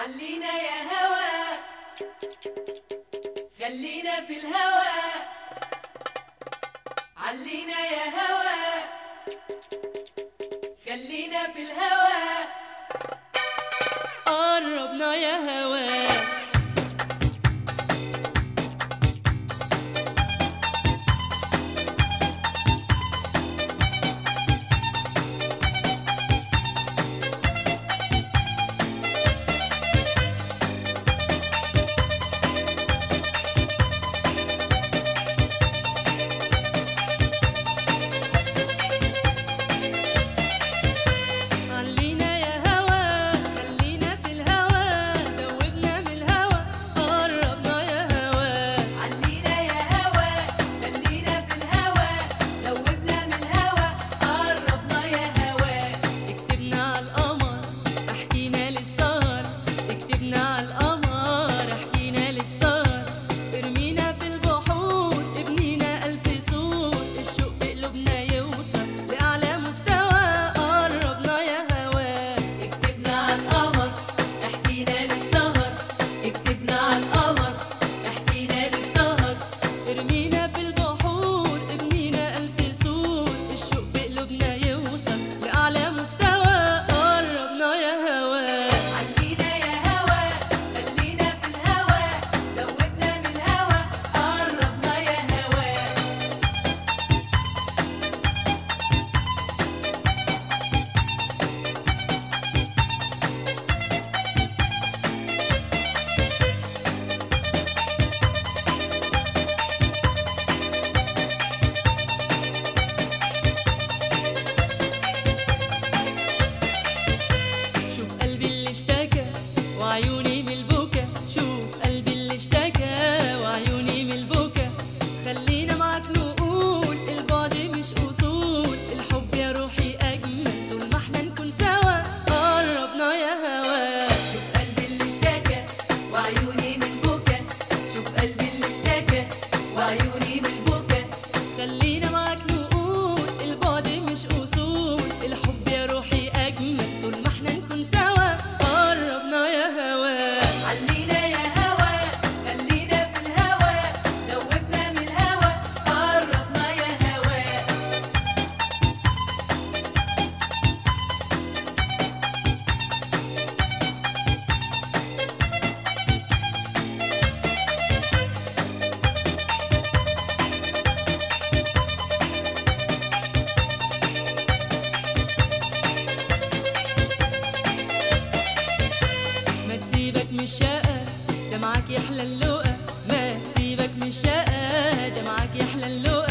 علينا يا هوا خلينا في الهوا علينا يا هوا خلينا في الهوا قربنا يا هوا علينا يا هوا خلينا في الهوا دوبنا من الهوا قربنا يا هوا علينا يا هوا خلينا في الهوا دوبنا من الهوا قربنا يا هوا اكتبنا على القمر احكينا للسهر اكتبنا على القمر احكينا للسهر ارمينا في البحور ابنينا ألف سور الشوق في قلوبنا يوصل لأعلى مستوى قربنا يا هوا اكتبنا على القمر احكينا للسهر اكتبنا على القمر احكينا للسهر ارمينا في البحور ابنينا ألف سور الشوق في قلوبنا يوصل لأعلى مستوى قربنا يا هوا علينا يا هوا خلينا في الهوا دوبنا من الهوا قربنا يا هوا شوف قلبي اللي اشتكى وعيوني من البكا شوف قلبي اللي اشتكى وعيوني من البكا خلينا معاك نقول البعد مش اصول الحب يا روحي اجمل طول ما احنا نكون سوا قربنا يا هوا شوف قلبي اللي اشتكى وعيوني من بكى شوف قلبي اللي اشتكى وعيوني من بكى خلينا معاك نقول البعد مش اصول الحب يا روحي اجمل طول ما احنا نكون سوا قربنا يا هوا علينا يا هوا خلينا في الهوا دوبنا من الهوا قربنا يا هوا ما تسيبك من الشقة ده معاك يحلى اللقا ما تسيبك من الشقة ده معاك يحلى اللقا